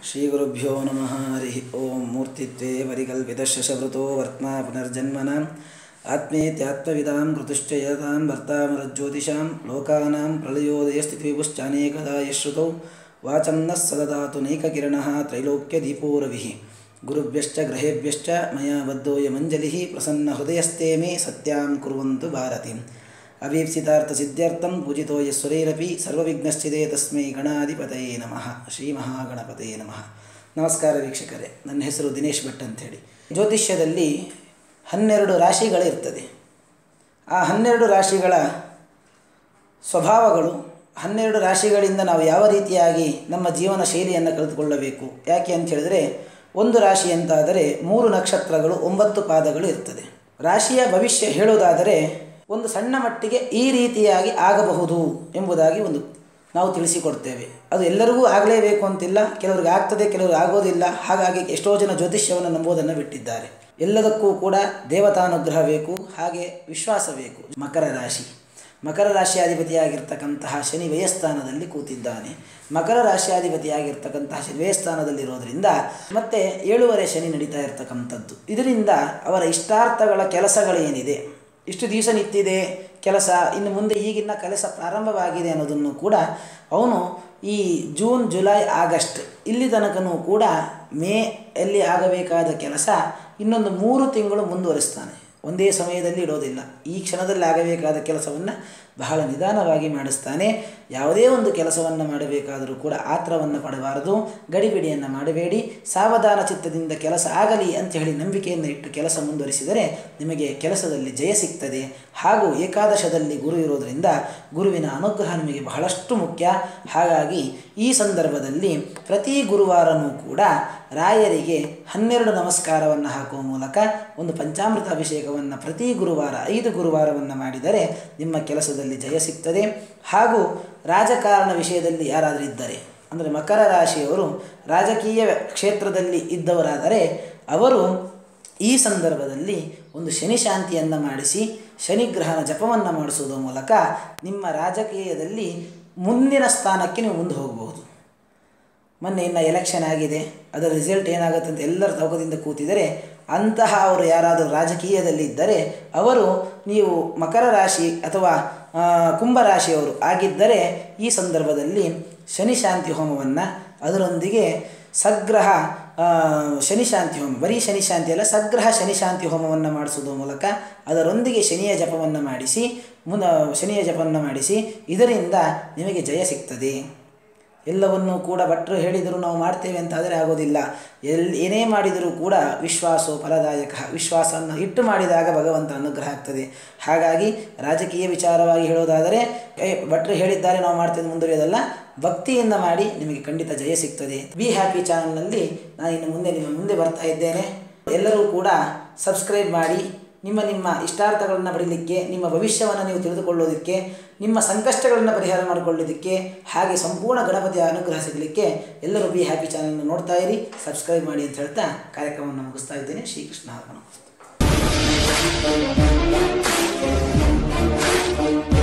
ಶ್ರೀಗುರುಭ್ಯೋ ನಮಃ ಹರಿ ಓಂ ಮೂರ್ತಿತ್ವೇ ಪರಿಕಲ್ಪಿತಶಶವೃತೋ ವರ್ತ್ಮಾ ಪುನರ್ಜನ್ಮನ ಆತ್ಮೇತ್ಯಾತ್ಮವಿದಾಂ ಕೃತುಶ್ಚಯತಾಂ ಭರ್ತಾಮರಜ್ಯೋತಿಷಾಂ ಲೋಕಾನಾಂ ಪ್ರಳಯೋದಯಸ್ಥಿತಿವಿಭುಶ್ಚಾನೇಕದಾ ಯಶ್ರುತೌ ವಾಚಂ ನಃ ಸದದಾತು ನೈಕಕಿರಣಃ ತ್ರೈಲೋಕ್ಯದೀಪೋರವಿಃ ಗುರುಭ್ಯಶ್ಚ ಗ್ರಹೇಭ್ಯಶ್ಚ ಮಯಾ ಬದ್ಧೋಯಮಂಜಲಿಃ ಪ್ರಸನ್ನಹೃದಯಸ್ತೆ ಮೇ ಸತ್ಯಾಂ ಕುರ್ವಂತು ಭಾರತಿಂ ಅಭೀಪ್ಸಿತಾರ್ಥಸಿದ್ಧ್ಯರ್ಥಂ ಪೂಜಿತೋ ಯಸ್ವರೈರಪಿ ಸರ್ವವಿಘ್ನಶ್ಚಿದೆ ತಸ್ಮೈ ಗಣಾಧಿಪತಯೇ ನಮಃ ಶ್ರೀ ಮಹಾಗಣಪತಯೇ ನಮಃ ನಮಸ್ಕಾರ ವೀಕ್ಷಕರೇ ನನ್ನ ಹೆಸರು ದಿನೇಶ್ ಭಟ್ ಅಂಥೇಳಿ ಜ್ಯೋತಿಷ್ಯದಲ್ಲಿ ಹನ್ನೆರಡು ರಾಶಿಗಳಿರ್ತದೆ ಆ ಹನ್ನೆರಡು ರಾಶಿಗಳ ಸ್ವಭಾವಗಳು ಹನ್ನೆರಡು ರಾಶಿಗಳಿಂದ ನಾವು ಯಾವ ರೀತಿಯಾಗಿ ನಮ್ಮ ಜೀವನ ಶೈಲಿಯನ್ನು ಕಲಿತುಕೊಳ್ಳಬೇಕು ಯಾಕೆ ಅಂತ ಹೇಳಿದರೆ ಒಂದು ರಾಶಿ ಅಂತಾದರೆ ಮೂರು ನಕ್ಷತ್ರಗಳು ಒಂಬತ್ತು ಪಾದಗಳು ಇರ್ತದೆ ರಾಶಿಯ ಭವಿಷ್ಯ ಹೇಳುವುದಾದರೆ ಒಂದು ಸಣ್ಣ ಮಟ್ಟಿಗೆ ಈ ರೀತಿಯಾಗಿ ಆಗಬಹುದು ಎಂಬುದಾಗಿ ಒಂದು ನಾವು ತಿಳಿಸಿಕೊಡ್ತೇವೆ ಅದು ಎಲ್ಲರಿಗೂ ಆಗಲೇಬೇಕು ಅಂತಿಲ್ಲ ಕೆಲವ್ರಿಗೆ ಆಗ್ತದೆ ಕೆಲವ್ರಿಗೆ ಆಗೋದಿಲ್ಲ ಹಾಗಾಗಿ ಎಷ್ಟೋ ಜನ ಜ್ಯೋತಿಷ್ಯವನ್ನು ನಂಬುವುದನ್ನು ಬಿಟ್ಟಿದ್ದಾರೆ ಎಲ್ಲದಕ್ಕೂ ಕೂಡ ದೇವತಾನುಗ್ರಹ ಬೇಕು ಹಾಗೆ ವಿಶ್ವಾಸ ಬೇಕು ಮಕರ ರಾಶಿ ಮಕರ ರಾಶಿಯಾಧಿಪತಿಯಾಗಿರ್ತಕ್ಕಂತಹ ಶನಿ ವ್ಯಯಸ್ಥಾನದಲ್ಲಿ ಕೂತಿದ್ದಾನೆ ಮಕರ ರಾಶಿಯಾಧಿಪತಿಯಾಗಿರ್ತಕ್ಕಂತಹ ಶನಿ ವ್ಯಯಸ್ಥಾನದಲ್ಲಿರೋದ್ರಿಂದ ಮತ್ತೆ ಏಳುವರೆ ಶನಿ ನಡೀತಾ ಇರ್ತಕ್ಕಂಥದ್ದು ಇದರಿಂದ ಅವರ ಇಷ್ಟಾರ್ಥಗಳ ಕೆಲಸಗಳೇನಿದೆ ಇಷ್ಟು ದಿವಸ ನಿಂತಿದೆ ಕೆಲಸ ಇನ್ನು ಮುಂದೆ ಈಗಿನ ಕೆಲಸ ಪ್ರಾರಂಭವಾಗಿದೆ ಅನ್ನೋದನ್ನು ಕೂಡ ಅವನು ಈ ಜೂನ್ ಜುಲೈ ಆಗಸ್ಟ್ ಇಲ್ಲಿ ತನಕನೂ ಕೂಡ ಮೇ ಎಲ್ಲಿ ಆಗಬೇಕಾದ ಕೆಲಸ ಇನ್ನೊಂದು ಮೂರು ತಿಂಗಳು ಮುಂದುವರಿಸ್ತಾನೆ ಒಂದೇ ಸಮಯದಲ್ಲಿ ಇಡೋದಿಲ್ಲ ಈ ಕ್ಷಣದಲ್ಲಿ ಆಗಬೇಕಾದ ಕೆಲಸವನ್ನು ಬಹಳ ನಿಧಾನವಾಗಿ ಮಾಡಿಸ್ತಾನೆ ಯಾವುದೇ ಒಂದು ಕೆಲಸವನ್ನು ಮಾಡಬೇಕಾದರೂ ಕೂಡ ಆತ್ರವನ್ನು ಪಡಬಾರದು ಗಡಿಬಿಡಿಯನ್ನು ಮಾಡಬೇಡಿ ಸಾವಧಾನ ಚಿತ್ತದಿಂದ ಕೆಲಸ ಆಗಲಿ ಅಂತ ಹೇಳಿ ನಂಬಿಕೆಯನ್ನು ಇಟ್ಟು ಕೆಲಸ ಮುಂದುವರಿಸಿದರೆ ನಿಮಗೆ ಕೆಲಸದಲ್ಲಿ ಜಯ ಸಿಗ್ತದೆ ಹಾಗೂ ಏಕಾದಶದಲ್ಲಿ ಗುರು ಇರೋದರಿಂದ ಗುರುವಿನ ಅನುಗ್ರಹ ನಿಮಗೆ ಬಹಳಷ್ಟು ಮುಖ್ಯ ಹಾಗಾಗಿ ಈ ಸಂದರ್ಭದಲ್ಲಿ ಪ್ರತಿ ಗುರುವಾರನೂ ಕೂಡ ರಾಯರಿಗೆ ಹನ್ನೆರಡು ನಮಸ್ಕಾರವನ್ನು ಹಾಕುವ ಮೂಲಕ ಒಂದು ಪಂಚಾಮೃತ ಅಭಿಷೇಕವನ್ನು ಪ್ರತಿ ಗುರುವಾರ ಐದು ಗುರುವಾರವನ್ನು ಮಾಡಿದರೆ ನಿಮ್ಮ ಕೆಲಸದಲ್ಲಿ ಜಯ ಸಿಗ್ತದೆ ಹಾಗೂ ರಾಜಕಾರಣ ವಿಷಯದಲ್ಲಿ ಯಾರಾದರೂ ಇದ್ದರೆ ಅಂದರೆ ಮಕರ ರಾಶಿಯವರು ರಾಜಕೀಯ ಕ್ಷೇತ್ರದಲ್ಲಿ ಇದ್ದವರಾದರೆ ಅವರು ಈ ಸಂದರ್ಭದಲ್ಲಿ ಒಂದು ಶನಿ ಶಾಂತಿಯನ್ನು ಮಾಡಿಸಿ ಶನಿಗ್ರಹನ ಜಪವನ್ನು ಮಾಡಿಸುವುದರ ಮೂಲಕ ನಿಮ್ಮ ರಾಜಕೀಯದಲ್ಲಿ ಮುಂದಿನ ಸ್ಥಾನಕ್ಕೆ ನೀವು ಮುಂದೆ ಹೋಗಬಹುದು ಮೊನ್ನೆ ಇನ್ನು ಎಲೆಕ್ಷನ್ ಆಗಿದೆ ಅದರ ರಿಸಲ್ಟ್ ಏನಾಗುತ್ತೆ ಅಂತ ಎಲ್ಲರ ತವಕದಿಂದ ಕೂತಿದರೆ ಅಂತಹ ಅವರು ಯಾರಾದರೂ ರಾಜಕೀಯದಲ್ಲಿ ಇದ್ದರೆ ಅವರು ನೀವು ಮಕರ ರಾಶಿ ಅಥವಾ ಕುಂಭರಾಶಿಯವರು ಆಗಿದ್ದರೆ ಈ ಸಂದರ್ಭದಲ್ಲಿ ಶನಿ ಶಾಂತಿ ಹೋಮವನ್ನು ಅದರೊಂದಿಗೆ ಸಗ್ರಹ ಶನಿ ಶಾಂತಿ ಹೋಮ ಬರೀ ಶನಿ ಶಾಂತಿ ಅಲ್ಲ ಸಗ್ರಹ ಶನಿ ಶಾಂತಿ ಹೋಮವನ್ನು ಮಾಡಿಸೋದ್ರ ಮೂಲಕ ಅದರೊಂದಿಗೆ ಶನಿಯ ಜಪವನ್ನು ಮಾಡಿಸಿ ಮುನ ಶನಿಯ ಜಪವನ್ನು ಮಾಡಿಸಿ ಇದರಿಂದ ನಿಮಗೆ ಜಯ ಸಿಗ್ತದೆ ಎಲ್ಲವನ್ನೂ ಕೂಡ ಭಟ್ರು ಹೇಳಿದರು ನಾವು ಮಾಡ್ತೇವೆ ಅಂತ ಆದರೆ ಆಗೋದಿಲ್ಲ ಎಲ್ಲಿ ಏನೇ ಮಾಡಿದರೂ ಕೂಡ ವಿಶ್ವಾಸೋ ಫಲದಾಯಕ ವಿಶ್ವಾಸವನ್ನು ಇಟ್ಟು ಮಾಡಿದಾಗ ಭಗವಂತ ಅನುಗ್ರಹ ಆಗ್ತದೆ ಹಾಗಾಗಿ ರಾಜಕೀಯ ವಿಚಾರವಾಗಿ ಹೇಳೋದಾದರೆ ಭಟ್ರು ಹೇಳಿದ್ದಾರೆ ನಾವು ಮಾಡ್ತೇವೆ ಮುಂದುವರಿಯೋದಲ್ಲ ಭಕ್ತಿಯಿಂದ ಮಾಡಿ ನಿಮಗೆ ಖಂಡಿತ ಜಯ ಸಿಗ್ತದೆ ಬಿ ಹ್ಯಾಪಿ ಚಾನಲ್ನಲ್ಲಿ ನಾನು ಇನ್ನು ಮುಂದೆ ನಿಮ್ಮ ಮುಂದೆ ಬರ್ತಾ ಇದ್ದೇನೆ ಎಲ್ಲರೂ ಕೂಡ ಸಬ್ಸ್ಕ್ರೈಬ್ ಮಾಡಿ ನಿಮ್ಮ ನಿಮ್ಮ ಇಷ್ಟಾರ್ಥಗಳನ್ನು ಪಡೀಲಿಕ್ಕೆ ನಿಮ್ಮ ಭವಿಷ್ಯವನ್ನು ನೀವು ತಿಳಿದುಕೊಳ್ಳೋದಕ್ಕೆ ನಿಮ್ಮ ಸಂಕಷ್ಟಗಳನ್ನು ಪರಿಹಾರ ಮಾಡಿಕೊಳ್ಳೋದಕ್ಕೆ ಹಾಗೆ ಸಂಪೂರ್ಣ ಗಣಪತಿಯ ಅನುಗ್ರಹ ಸಿಗಲಿಕ್ಕೆ ಎಲ್ಲರೂ ಬಿ ಹ್ಯಾಪಿ ಚಾನಲ್ನ ನೋಡ್ತಾ ಇರಿ ಸಬ್ಸ್ಕ್ರೈಬ್ ಮಾಡಿ ಅಂತ ಹೇಳ್ತಾ ಕಾರ್ಯಕ್ರಮವನ್ನು ಮುಗಿಸ್ತಾ ಇದ್ದೇನೆ ಶ್ರೀಕೃಷ್ಣ ಅರ್ಪಣ